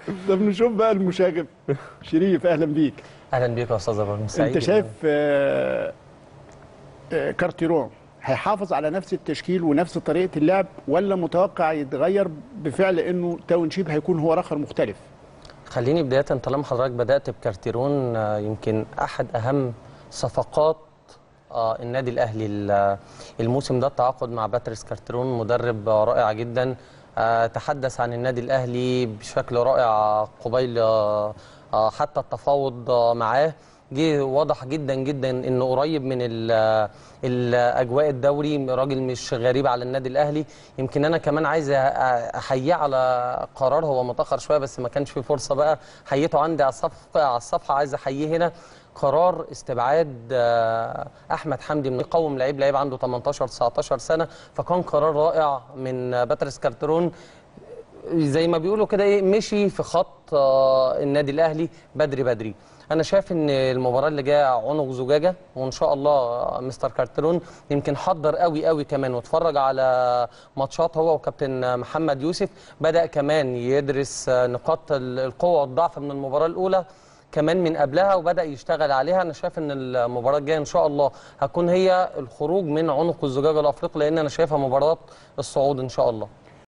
طب نشوف بقى المشاغب شريف اهلا بيك اهلا بيك يا استاذ ابراهيم سعيد انت جداً. شايف آه، آه، كارتيرون هيحافظ على نفس التشكيل ونفس طريقه اللعب ولا متوقع يتغير بفعل انه تاون شيب هيكون هو رخر مختلف خليني بدايه طالما حضرتك بدات بكارتيرون آه، يمكن احد اهم صفقات آه، النادي الاهلي ال- الموسم ده التعاقد مع باتريس كارتيرون مدرب آه، رائع جدا آه، تحدث عن النادي الاهلي بشكل رائع قبيل آه، آه، حتى التفاوض آه، معاه جه واضح جدا جدا انه قريب من ال- الاجواء الدوري راجل مش غريب على النادي الاهلي يمكن انا كمان عايز أ- احييه على قرار هو متاخر شويه بس ما كانش في فرصه بقى حييته عندي على الصفحه على الصفحه عايز احييه هنا قرار استبعاد آه، احمد حمدي من يقوم لعيب لعيب عنده 18 19 سنه فكان قرار رائع من آه، باتريس كارترون زي ما بيقولوا كده ايه مشي في خط آه، النادي الاهلي بدري بدري انا شايف ان المباراه اللي جايه عنق زجاجه وان شاء الله آه، مستر كارترون يمكن حضر قوي قوي كمان واتفرج على ماتشات هو وكابتن محمد يوسف بدا كمان يدرس آه، نقاط ال- القوه والضعف من المباراه الاولى كمان من قبلها وبدا يشتغل عليها انا شايف ان المباراه الجايه ان شاء الله هتكون هي الخروج من عنق الزجاجه الافريقي لان انا شايفها مباراه الصعود ان شاء الله